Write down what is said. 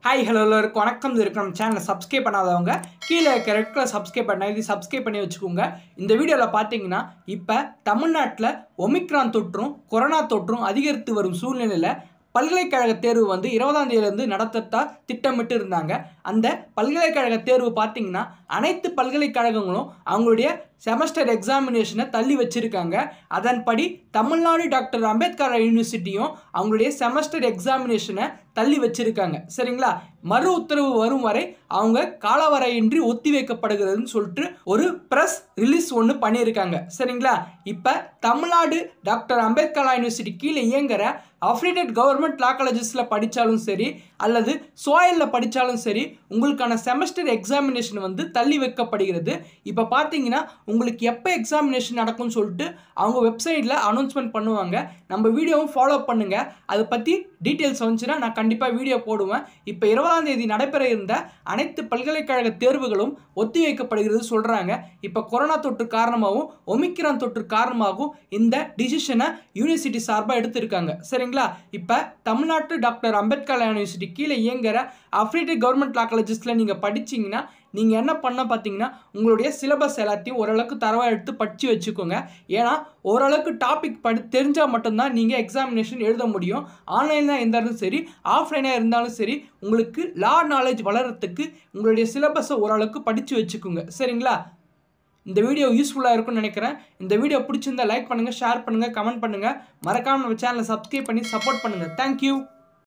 hi hello எல்லாருக்கும் வணக்கம் இது இருக்கிற நம்ம சேனலை சப்ஸ்கிரைப் பண்ணாதவங்க கீழே இருக்க ரெட் கலர் சப்ஸ்கிரைப் பண்ண இது சப்ஸ்கிரைப் பண்ணி வச்சுக்கோங்க இந்த வீடியோவில் பார்த்தீங்கன்னா இப்போ தமிழ்நாட்டில் ஒமிக்ரான் தொற்றும் கொரோனா தொற்றும் அதிகரித்து வரும் சூழ்நிலையில் பல்கலைக்கழக தேர்வு வந்து இருபதாம் தேதியிலேருந்து நடத்தத்தா திட்டமிட்டு இருந்தாங்க அந்த பல்கலைக்கழக தேர்வு பார்த்தீங்கன்னா அனைத்து பல்கலைக்கழகங்களும் அவங்களுடைய செமஸ்டர் எக்ஸாமினேஷனை தள்ளி வச்சிருக்காங்க அதன்படி தமிழ்நாடு டாக்டர் அம்பேத்கர் யூனிவர்சிட்டியும் அவங்களுடைய செமஸ்டர் எக்ஸாமினேஷனை தள்ளி வச்சிருக்காங்க சரிங்களா மறு உத்தரவு வரும் வரை அவங்க காலவரையின்றி ஒத்தி வைக்கப்படுகிறதுன்னு சொல்லிட்டு ஒரு ப்ரெஸ் ரிலீஸ் ஒன்று பண்ணியிருக்காங்க சரிங்களா இப்போ தமிழ்நாடு டாக்டர் அம்பேத்கர் யூனிவர்சிட்டி கீழே இயங்குற அஃபிலியேட்டட் கவர்மெண்ட் லா காலேஜஸில் படித்தாலும் சரி அல்லது சோயலில் படித்தாலும் சரி உங்களுக்கான செமஸ்டர் எக்ஸாமினேஷன் வந்து தள்ளி வைக்கப்படுகிறது இப்போ பார்த்தீங்கன்னா உங்களுக்கு எப்போ எக்ஸாமினேஷன் நடக்கும்னு சொல்லிட்டு அவங்க வெப்சைட்டில் அனௌன்ஸ்மெண்ட் பண்ணுவாங்க நம்ம வீடியோவும் ஃபாலோ பண்ணுங்கள் அதை பற்றி டீட்டெயில்ஸ் வந்துச்சுன்னா நான் கண்டிப்பாக வீடியோ போடுவேன் இப்போ இருபதாம் தேதி நடைபெற இருந்த அனைத்து பல்கலைக்கழக தேர்வுகளும் ஒத்தி வைக்கப்படுகிறது சொல்கிறாங்க இப்போ கொரோனா தொற்று காரணமாகவும் ஒமிக்ரான் தொற்று காரணமாகவும் இந்த டிசிஷனை யூனிவர்சிட்டி சார்பாக எடுத்திருக்காங்க சரிங்களா இப்போ தமிழ்நாட்டு டாக்டர் அம்பேத்கர் யூனிவர்சிட்டி கீழே இயங்குற அஃபிலியேட்டட் கவர்மெண்ட் லா காலேஜஸில் நீங்கள் படிச்சீங்கன்னா நீங்கள் என்ன பண்ண பார்த்தீங்கன்னா உங்களுடைய சிலபஸ் எல்லாத்தையும் ஓரளவுக்கு தரவாக எடுத்து படித்து வச்சுக்கோங்க ஏன்னா ஓரளவுக்கு டாபிக் படி தெரிஞ்சால் மட்டும்தான் நீங்கள் எக்ஸாமினேஷன் எழுத முடியும் ஆன்லைனாக இருந்தாலும் சரி ஆஃப்லைனாக இருந்தாலும் சரி உங்களுக்கு லா நாலேஜ் வளர்கிறதுக்கு உங்களுடைய சிலபஸை ஓரளவுக்கு படித்து வச்சுக்கோங்க சரிங்களா இந்த வீடியோ யூஸ்ஃபுல்லாக இருக்கும்னு நினைக்கிறேன் இந்த வீடியோ பிடிச்சிருந்தா லைக் பண்ணுங்கள் ஷேர் பண்ணுங்கள் கமெண்ட் பண்ணுங்கள் மறக்காமல் நம்ம சேனலை சப்ஸ்கிரைப் பண்ணி சப்போர்ட் பண்ணுங்கள் தேங்க்யூ